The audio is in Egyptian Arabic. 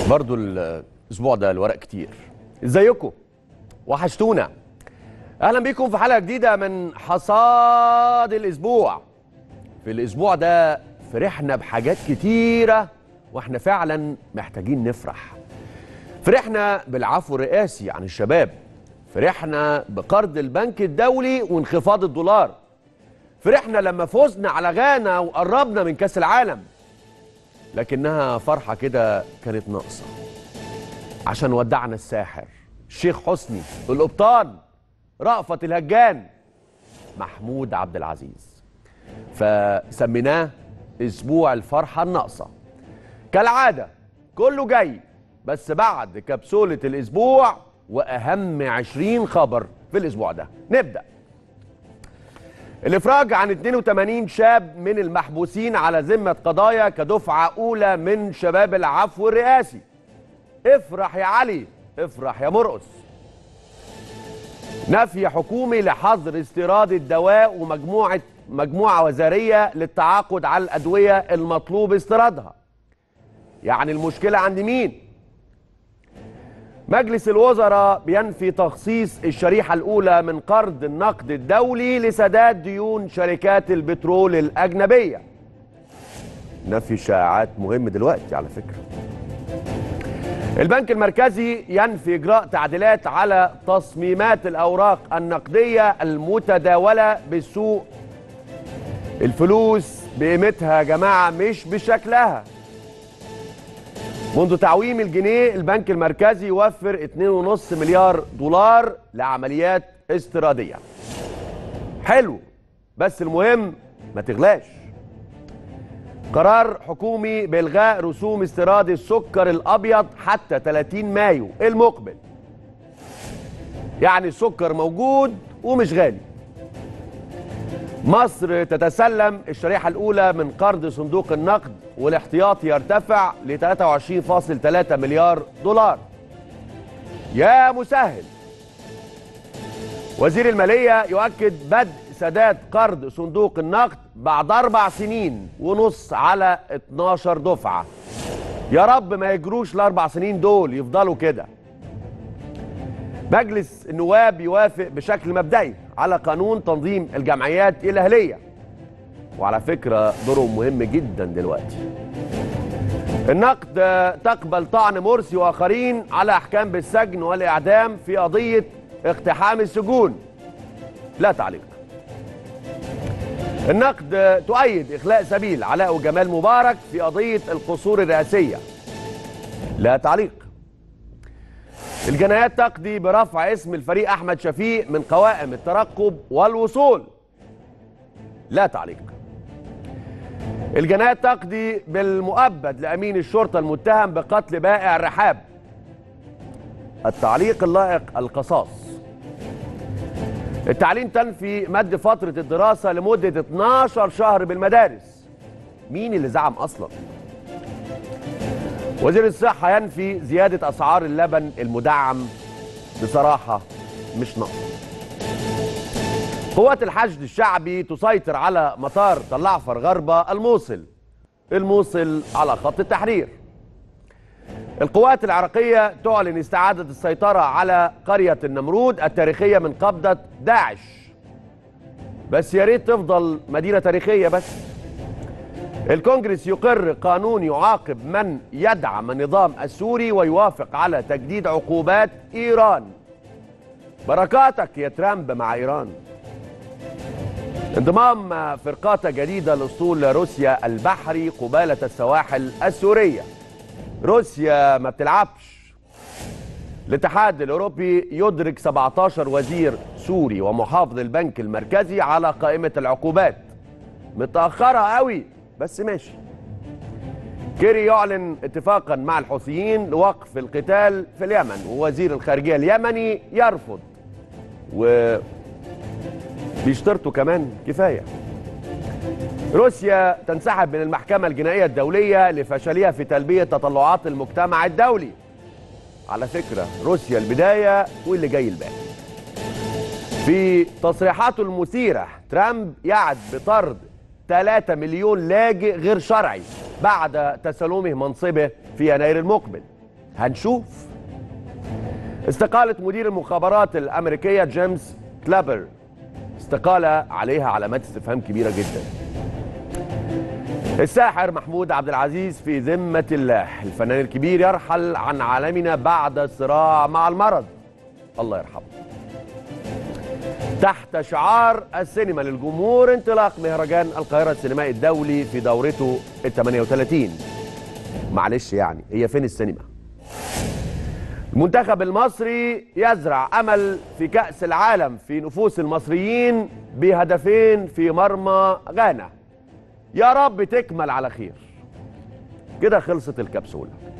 برضو الاسبوع ده الورق كتير ازيكم وحشتونا اهلا بيكم في حلقه جديده من حصاد الاسبوع في الاسبوع ده فرحنا بحاجات كتيره واحنا فعلا محتاجين نفرح فرحنا بالعفو الرئاسي عن الشباب فرحنا بقرض البنك الدولي وانخفاض الدولار فرحنا لما فزنا على غانا وقربنا من كاس العالم لكنها فرحه كده كانت ناقصه عشان ودعنا الساحر الشيخ حسني القبطان رأفت الهجان محمود عبد العزيز فسميناه اسبوع الفرحه الناقصه كالعاده كله جاي بس بعد كبسوله الاسبوع واهم 20 خبر في الاسبوع ده نبدا الافراج عن 82 شاب من المحبوسين على ذمه قضايا كدفعه اولى من شباب العفو الرئاسي افرح يا علي افرح يا مرقص نفي حكومي لحظر استيراد الدواء ومجموعه مجموعه وزاريه للتعاقد على الادويه المطلوب استيرادها يعني المشكله عند مين مجلس الوزراء بينفي تخصيص الشريحة الأولى من قرض النقد الدولي لسداد ديون شركات البترول الأجنبية نفي الشائعات مهم دلوقتي على فكرة البنك المركزي ينفي إجراء تعديلات على تصميمات الأوراق النقدية المتداولة بالسوق الفلوس بقيمتها يا جماعة مش بشكلها منذ تعويم الجنيه البنك المركزي يوفر 2.5 مليار دولار لعمليات استيرادية حلو بس المهم ما تغلاش قرار حكومي بإلغاء رسوم استيراد السكر الأبيض حتى 30 مايو المقبل يعني السكر موجود ومش غالي مصر تتسلم الشريحة الأولى من قرض صندوق النقد والاحتياطي يرتفع ل 23.3 مليار دولار يا مسهل وزير المالية يؤكد بدء سداد قرض صندوق النقد بعد أربع سنين ونص على 12 دفعة يا رب ما يجروش الأربع سنين دول يفضلوا كده مجلس النواب يوافق بشكل مبدئي على قانون تنظيم الجمعيات الأهلية وعلى فكرة دورهم مهم جدا دلوقتي النقد تقبل طعن مرسي وآخرين على أحكام بالسجن والإعدام في قضية اقتحام السجون لا تعليق النقد تؤيد إخلاء سبيل علاء وجمال مبارك في قضية القصور الرئاسية لا تعليق الجنايات تقضي برفع اسم الفريق احمد شفيق من قوائم الترقب والوصول لا تعليق الجنايات تقضي بالمؤبد لامين الشرطه المتهم بقتل بائع الرحاب التعليق اللائق القصاص التعليم تنفي مد فتره الدراسه لمده 12 شهر بالمدارس مين اللي زعم اصلا وزير الصحة ينفي زيادة أسعار اللبن المدعم بصراحة مش ناقصة. قوات الحشد الشعبي تسيطر على مطار طلعفر غربة الموصل. الموصل على خط التحرير. القوات العراقية تعلن استعادة السيطرة على قرية النمرود التاريخية من قبضة داعش. بس يا ريت تفضل مدينة تاريخية بس. الكونجرس يقر قانون يعاقب من يدعم النظام السوري ويوافق على تجديد عقوبات ايران بركاتك يا ترامب مع ايران انضمام فرقات جديده لاسطول روسيا البحري قباله السواحل السوريه روسيا ما بتلعبش الاتحاد الاوروبي يدرك 17 وزير سوري ومحافظ البنك المركزي على قائمه العقوبات متاخره قوي بس ماشي كيري يعلن اتفاقا مع الحوثيين لوقف القتال في اليمن ووزير الخارجيه اليمني يرفض و بيشترطوا كمان كفايه روسيا تنسحب من المحكمه الجنائيه الدوليه لفشلها في تلبيه تطلعات المجتمع الدولي على فكره روسيا البدايه واللي جاي الباقي في تصريحاته المثيره ترامب يعد بطرد 3 مليون لاجئ غير شرعي بعد تسلمه منصبه في يناير المقبل هنشوف استقالة مدير المخابرات الأمريكية جيمس كلابر استقالة عليها علامات استفهام كبيرة جدا الساحر محمود عبد العزيز في ذمة الله الفنان الكبير يرحل عن عالمنا بعد صراع مع المرض الله يرحمه تحت شعار السينما للجمهور انطلاق مهرجان القاهرة السينمائي الدولي في دورته ال 38 معلش يعني هي فين السينما المنتخب المصري يزرع امل في كاس العالم في نفوس المصريين بهدفين في مرمى غانا يا رب تكمل على خير كده خلصت الكبسوله